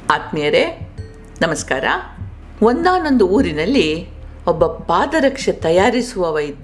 ಆತ್ಮೀಯರೇ ನಮಸ್ಕಾರ ಒಂದಾನೊಂದು ಊರಿನಲ್ಲಿ ಒಬ್ಬ ಪಾದರಕ್ಷೆ ತಯಾರಿಸುವವ ಇದ್ದ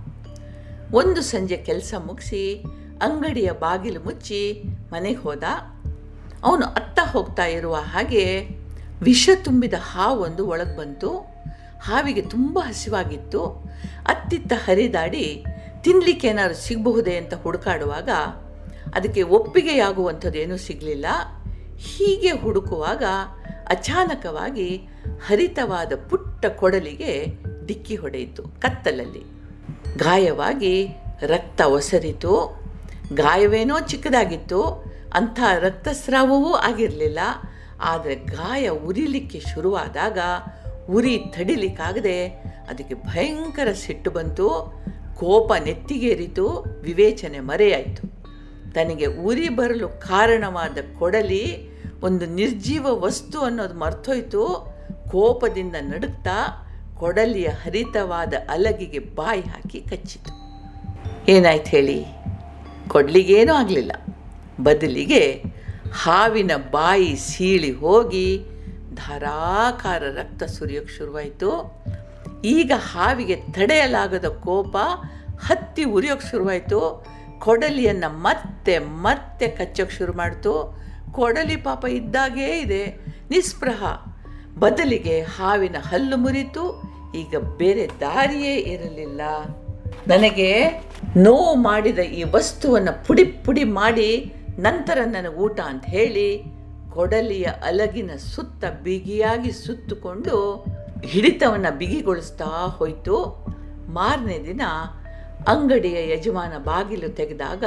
ಒಂದು ಸಂಜೆ ಕೆಲಸ ಮುಗಿಸಿ ಅಂಗಡಿಯ ಬಾಗಿಲು ಮುಚ್ಚಿ ಮನೆಗೆ ಹೋದ ಅವನು ಅತ್ತ ಹೋಗ್ತಾ ಇರುವ ಹಾಗೆ ವಿಷ ತುಂಬಿದ ಹಾವೊಂದು ಒಳಗೆ ಬಂತು ಹಾವಿಗೆ ತುಂಬ ಹಸಿವಾಗಿತ್ತು ಅತ್ತಿತ್ತ ಹರಿದಾಡಿ ತಿನ್ನಲಿಕ್ಕೆ ಏನಾದ್ರು ಸಿಗಬಹುದೇ ಅಂತ ಹುಡುಕಾಡುವಾಗ ಅದಕ್ಕೆ ಒಪ್ಪಿಗೆಯಾಗುವಂಥದ್ದೇನೂ ಸಿಗಲಿಲ್ಲ ಹೀಗೆ ಹುಡುಕುವಾಗ ಅಚಾನಕವಾಗಿ ಹರಿತವಾದ ಪುಟ್ಟ ಕೊಡಲಿಗೆ ಡಿಕ್ಕಿ ಹೊಡೆಯಿತು ಕತ್ತಲಲ್ಲಿ ಗಾಯವಾಗಿ ರಕ್ತ ಒಸರಿತು ಗಾಯವೇನೋ ಚಿಕ್ಕದಾಗಿತ್ತು ಅಂಥ ರಕ್ತಸ್ರಾವವೂ ಆಗಿರಲಿಲ್ಲ ಆದರೆ ಗಾಯ ಉರಿಲಿಕ್ಕೆ ಶುರುವಾದಾಗ ಉರಿ ತಡಿಲಿಕ್ಕಾಗದೆ ಅದಕ್ಕೆ ಭಯಂಕರ ಸಿಟ್ಟು ಬಂತು ಕೋಪ ನೆತ್ತಿಗೇರಿತು ವಿವೇಚನೆ ಮರೆಯಾಯಿತು ತನಗೆ ಉರಿ ಬರಲು ಕಾರಣವಾದ ಕೊಡಲಿ ಒಂದು ನಿರ್ಜೀವ ವಸ್ತು ಅನ್ನೋದು ಮರ್ತೋಯ್ತು ಕೋಪದಿಂದ ನಡುಕ್ತಾ ಕೊಡಲಿಯ ಹರಿತವಾದ ಅಲಗಿಗೆ ಬಾಯಿ ಹಾಕಿ ಕಚ್ಚಿತು ಏನಾಯ್ತು ಹೇಳಿ ಕೊಡ್ಲಿಗೇನೂ ಆಗಲಿಲ್ಲ ಬದಲಿಗೆ ಹಾವಿನ ಬಾಯಿ ಸೀಳಿ ಹೋಗಿ ಧಾರಾಕಾರ ರಕ್ತ ಸುರಿಯೋಕ್ಕೆ ಶುರುವಾಯಿತು ಈಗ ಹಾವಿಗೆ ತಡೆಯಲಾಗದ ಕೋಪ ಹತ್ತಿ ಉರಿಯೋಕ್ಕೆ ಶುರುವಾಯಿತು ಕೊಡಲಿಯನ್ನು ಮತ್ತೆ ಮತ್ತೆ ಕಚ್ಚೋಕ್ಕೆ ಶುರು ಮಾಡ್ತು ಕೊಡಲಿ ಪಾಪ ಇದ್ದಾಗೇ ಇದೆ ನಿಸ್ಪೃಹ ಬದಲಿಗೆ ಹಾವಿನ ಹಲ್ಲು ಮುರಿತು ಈಗ ಬೇರೆ ದಾರಿಯೇ ಇರಲಿಲ್ಲ ನನಗೆ ನೋವು ಮಾಡಿದ ಈ ವಸ್ತುವನ್ನು ಪುಡಿ ಪುಡಿ ಮಾಡಿ ನಂತರ ನನಗೆ ಊಟ ಅಂತ ಹೇಳಿ ಕೊಡಲಿಯ ಅಲಗಿನ ಸುತ್ತ ಬಿಗಿಯಾಗಿ ಸುತ್ತುಕೊಂಡು ಹಿಡಿತವನ್ನು ಬಿಗಿಗೊಳಿಸ್ತಾ ಹೋಯಿತು ಮಾರನೇ ದಿನ ಅಂಗಡಿಯ ಯಜಮಾನ ಬಾಗಿಲು ತೆಗೆದಾಗ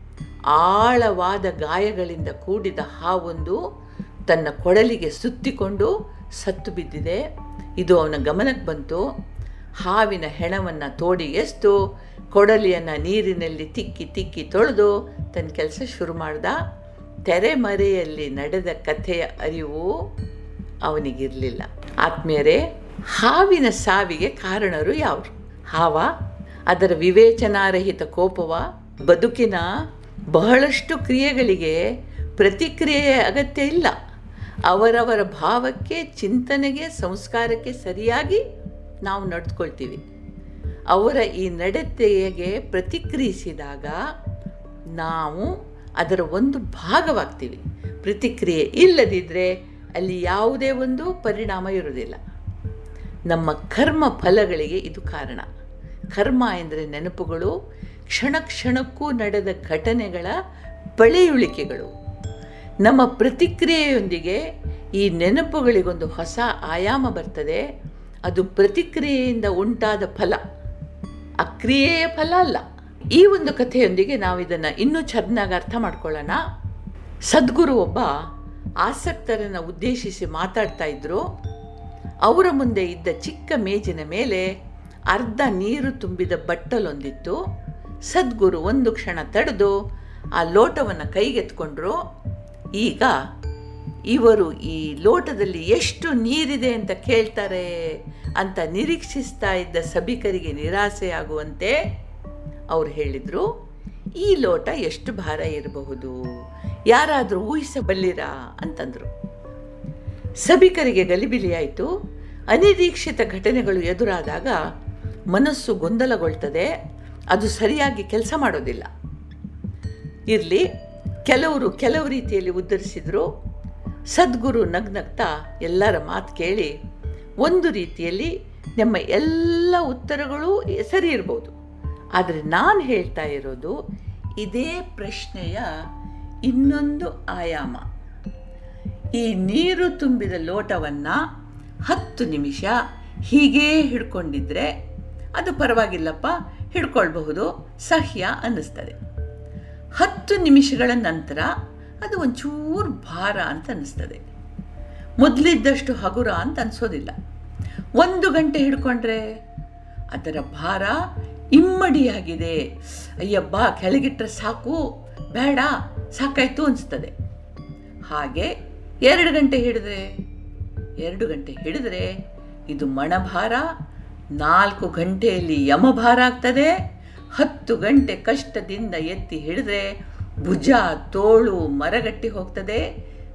ಆಳವಾದ ಗಾಯಗಳಿಂದ ಕೂಡಿದ ಹಾವೊಂದು ತನ್ನ ಕೊಡಲಿಗೆ ಸುತ್ತಿಕೊಂಡು ಸತ್ತು ಬಿದ್ದಿದೆ ಇದು ಅವನ ಗಮನಕ್ಕೆ ಬಂತು ಹಾವಿನ ಹೆಣವನ್ನು ತೋಡಿ ಎಸ್ತು ಕೊಡಲಿಯನ್ನು ನೀರಿನಲ್ಲಿ ತಿಕ್ಕಿ ತಿಕ್ಕಿ ತೊಳೆದು ತನ್ನ ಕೆಲಸ ಶುರು ಮಾಡ್ದ ತೆರೆಮರೆಯಲ್ಲಿ ನಡೆದ ಕಥೆಯ ಅರಿವು ಅವನಿಗಿರಲಿಲ್ಲ ಆತ್ಮೀಯರೇ ಹಾವಿನ ಸಾವಿಗೆ ಕಾರಣರು ಯಾರು ಹಾವ ಅದರ ವಿವೇಚನಾರಹಿತ ಕೋಪವ ಬದುಕಿನ ಬಹಳಷ್ಟು ಕ್ರಿಯೆಗಳಿಗೆ ಪ್ರತಿಕ್ರಿಯೆಯ ಅಗತ್ಯ ಇಲ್ಲ ಅವರವರ ಭಾವಕ್ಕೆ ಚಿಂತನೆಗೆ ಸಂಸ್ಕಾರಕ್ಕೆ ಸರಿಯಾಗಿ ನಾವು ನಡೆದುಕೊಳ್ತೀವಿ ಅವರ ಈ ನಡತೆಗೆ ಪ್ರತಿಕ್ರಿಯಿಸಿದಾಗ ನಾವು ಅದರ ಒಂದು ಭಾಗವಾಗ್ತೀವಿ ಪ್ರತಿಕ್ರಿಯೆ ಇಲ್ಲದಿದ್ದರೆ ಅಲ್ಲಿ ಯಾವುದೇ ಒಂದು ಪರಿಣಾಮ ಇರುವುದಿಲ್ಲ ನಮ್ಮ ಕರ್ಮ ಫಲಗಳಿಗೆ ಇದು ಕಾರಣ ಕರ್ಮ ಎಂದರೆ ನೆನಪುಗಳು ಕ್ಷಣ ಕ್ಷಣಕ್ಕೂ ನಡೆದ ಘಟನೆಗಳ ಬೆಳೆಯುಳಿಕೆಗಳು ನಮ್ಮ ಪ್ರತಿಕ್ರಿಯೆಯೊಂದಿಗೆ ಈ ನೆನಪುಗಳಿಗೊಂದು ಹೊಸ ಆಯಾಮ ಬರ್ತದೆ ಅದು ಪ್ರತಿಕ್ರಿಯೆಯಿಂದ ಉಂಟಾದ ಫಲ ಅಕ್ರಿಯೆಯ ಫಲ ಅಲ್ಲ ಈ ಒಂದು ಕಥೆಯೊಂದಿಗೆ ನಾವು ಇದನ್ನು ಇನ್ನೂ ಚೆನ್ನಾಗಿ ಅರ್ಥ ಮಾಡ್ಕೊಳ್ಳೋಣ ಸದ್ಗುರು ಒಬ್ಬ ಆಸಕ್ತರನ್ನು ಉದ್ದೇಶಿಸಿ ಮಾತಾಡ್ತಾ ಇದ್ರು ಅವರ ಮುಂದೆ ಇದ್ದ ಚಿಕ್ಕ ಮೇಜಿನ ಮೇಲೆ ಅರ್ಧ ನೀರು ತುಂಬಿದ ಬಟ್ಟಲೊಂದಿತ್ತು ಸದ್ಗುರು ಒಂದು ಕ್ಷಣ ತಡೆದು ಆ ಲೋಟವನ್ನು ಕೈಗೆತ್ಕೊಂಡ್ರು ಈಗ ಇವರು ಈ ಲೋಟದಲ್ಲಿ ಎಷ್ಟು ನೀರಿದೆ ಅಂತ ಕೇಳ್ತಾರೆ ಅಂತ ನಿರೀಕ್ಷಿಸ್ತಾ ಇದ್ದ ಸಭಿಕರಿಗೆ ನಿರಾಸೆಯಾಗುವಂತೆ ಅವ್ರು ಹೇಳಿದರು ಈ ಲೋಟ ಎಷ್ಟು ಭಾರ ಇರಬಹುದು ಯಾರಾದರೂ ಊಹಿಸಬಲ್ಲಿರಾ ಅಂತಂದರು ಸಭಿಕರಿಗೆ ಗಲಿಬಿಲಿಯಾಯಿತು ಅನಿರೀಕ್ಷಿತ ಘಟನೆಗಳು ಎದುರಾದಾಗ ಮನಸ್ಸು ಗೊಂದಲಗೊಳ್ತದೆ ಅದು ಸರಿಯಾಗಿ ಕೆಲಸ ಮಾಡೋದಿಲ್ಲ ಇರಲಿ ಕೆಲವರು ಕೆಲವು ರೀತಿಯಲ್ಲಿ ಉದ್ಧರಿಸಿದರು ಸದ್ಗುರು ನಗ್ನಗ್ತಾ ಎಲ್ಲರ ಮಾತು ಕೇಳಿ ಒಂದು ರೀತಿಯಲ್ಲಿ ನಮ್ಮ ಎಲ್ಲ ಉತ್ತರಗಳು ಸರಿ ಇರ್ಬೋದು ಆದರೆ ನಾನು ಹೇಳ್ತಾ ಇರೋದು ಇದೇ ಪ್ರಶ್ನೆಯ ಇನ್ನೊಂದು ಆಯಾಮ ಈ ನೀರು ತುಂಬಿದ ಲೋಟವನ್ನು ಹತ್ತು ನಿಮಿಷ ಹೀಗೇ ಹಿಡ್ಕೊಂಡಿದ್ರೆ ಅದು ಪರವಾಗಿಲ್ಲಪ್ಪ ಹಿಡ್ಕೊಳ್ಬಹುದು ಸಹ್ಯ ಅನ್ನಿಸ್ತದೆ ಹತ್ತು ನಿಮಿಷಗಳ ನಂತರ ಅದು ಒಂಚೂರು ಭಾರ ಅಂತ ಅನ್ನಿಸ್ತದೆ ಮೊದಲಿದ್ದಷ್ಟು ಹಗುರ ಅಂತ ಅನಿಸೋದಿಲ್ಲ ಒಂದು ಗಂಟೆ ಹಿಡ್ಕೊಂಡ್ರೆ ಅದರ ಭಾರ ಇಮ್ಮಡಿಯಾಗಿದೆ ಅಯ್ಯಬ್ಬ ಕೆಳಗಿಟ್ರೆ ಸಾಕು ಬೇಡ ಸಾಕಾಯ್ತು ಅನಿಸ್ತದೆ ಹಾಗೆ ಎರಡು ಗಂಟೆ ಹಿಡಿದ್ರೆ ಎರಡು ಗಂಟೆ ಹಿಡಿದ್ರೆ ಇದು ಮಣಭಾರ ನಾಲ್ಕು ಗಂಟೆಯಲ್ಲಿ ಯಮಭಾರ ಆಗ್ತದೆ ಹತ್ತು ಗಂಟೆ ಕಷ್ಟದಿಂದ ಎತ್ತಿ ಹಿಡಿದ್ರೆ ಭುಜ ತೋಳು ಮರಗಟ್ಟಿ ಹೋಗ್ತದೆ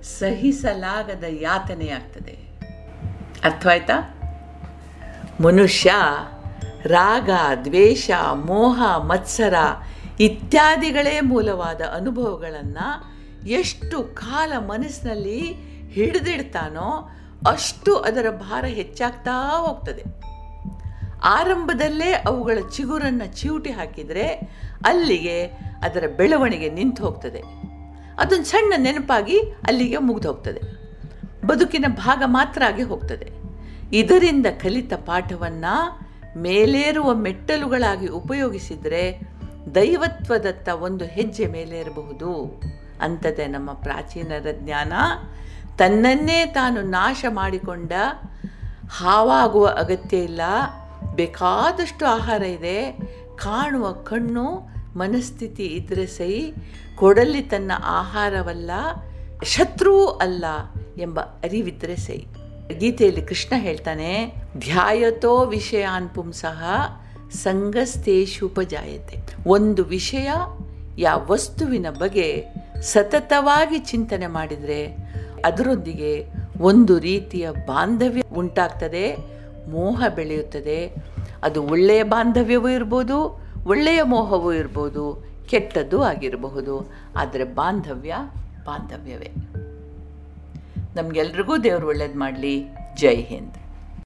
ಸಹಿಸಲಾಗದ ಯಾತನೆಯಾಗ್ತದೆ ಅರ್ಥವಾಯ್ತಾ ಮನುಷ್ಯ ರಾಗ ದ್ವೇಷ ಮೋಹ ಮತ್ಸರ ಇತ್ಯಾದಿಗಳೇ ಮೂಲವಾದ ಅನುಭವಗಳನ್ನು ಎಷ್ಟು ಕಾಲ ಮನಸ್ಸಿನಲ್ಲಿ ಹಿಡಿದಿಡ್ತಾನೋ ಅಷ್ಟು ಅದರ ಭಾರ ಹೆಚ್ಚಾಗ್ತಾ ಹೋಗ್ತದೆ ಆರಂಭದಲ್ಲೇ ಅವುಗಳ ಚಿಗುರನ್ನು ಚಿವುಟಿ ಹಾಕಿದರೆ ಅಲ್ಲಿಗೆ ಅದರ ಬೆಳವಣಿಗೆ ನಿಂತು ಹೋಗ್ತದೆ ಅದೊಂದು ಸಣ್ಣ ನೆನಪಾಗಿ ಅಲ್ಲಿಗೆ ಮುಗಿದು ಹೋಗ್ತದೆ ಬದುಕಿನ ಭಾಗ ಮಾತ್ರ ಆಗಿ ಹೋಗ್ತದೆ ಇದರಿಂದ ಕಲಿತ ಪಾಠವನ್ನು ಮೇಲೇರುವ ಮೆಟ್ಟಲುಗಳಾಗಿ ಉಪಯೋಗಿಸಿದರೆ ದೈವತ್ವದತ್ತ ಒಂದು ಹೆಜ್ಜೆ ಮೇಲೇರಬಹುದು ಅಂಥದ್ದೇ ನಮ್ಮ ಪ್ರಾಚೀನರ ಜ್ಞಾನ ತನ್ನನ್ನೇ ತಾನು ನಾಶ ಮಾಡಿಕೊಂಡ ಹಾವಾಗುವ ಅಗತ್ಯ ಇಲ್ಲ ಬೇಕಾದಷ್ಟು ಆಹಾರ ಇದೆ ಕಾಣುವ ಕಣ್ಣು ಮನಸ್ಥಿತಿ ಇದ್ರೆ ಸೈ ಕೊಡಲಿ ತನ್ನ ಆಹಾರವಲ್ಲ ಶತ್ರುವೂ ಅಲ್ಲ ಎಂಬ ಅರಿವಿದ್ರೆ ಸೈ ಗೀತೆಯಲ್ಲಿ ಕೃಷ್ಣ ಹೇಳ್ತಾನೆ ಧ್ಯಾಯತೋ ವಿಷಯಾನ್ ಪುಂಸಃ ಸಂಗಸ್ತೇಶುಪಜಾಯತೆ ಒಂದು ವಿಷಯ ಯಾ ವಸ್ತುವಿನ ಬಗ್ಗೆ ಸತತವಾಗಿ ಚಿಂತನೆ ಮಾಡಿದರೆ ಅದರೊಂದಿಗೆ ಒಂದು ರೀತಿಯ ಬಾಂಧವ್ಯ ಉಂಟಾಗ್ತದೆ ಮೋಹ ಬೆಳೆಯುತ್ತದೆ ಅದು ಒಳ್ಳೆಯ ಬಾಂಧವ್ಯವೂ ಇರ್ಬೋದು ಒಳ್ಳೆಯ ಮೋಹವೂ ಇರ್ಬೋದು ಕೆಟ್ಟದ್ದು ಆಗಿರಬಹುದು ಆದರೆ ಬಾಂಧವ್ಯ ಬಾಂಧವ್ಯವೇ ನಮಗೆಲ್ರಿಗೂ ದೇವರು ಒಳ್ಳೇದು ಮಾಡಲಿ ಜೈ ಹಿಂದ್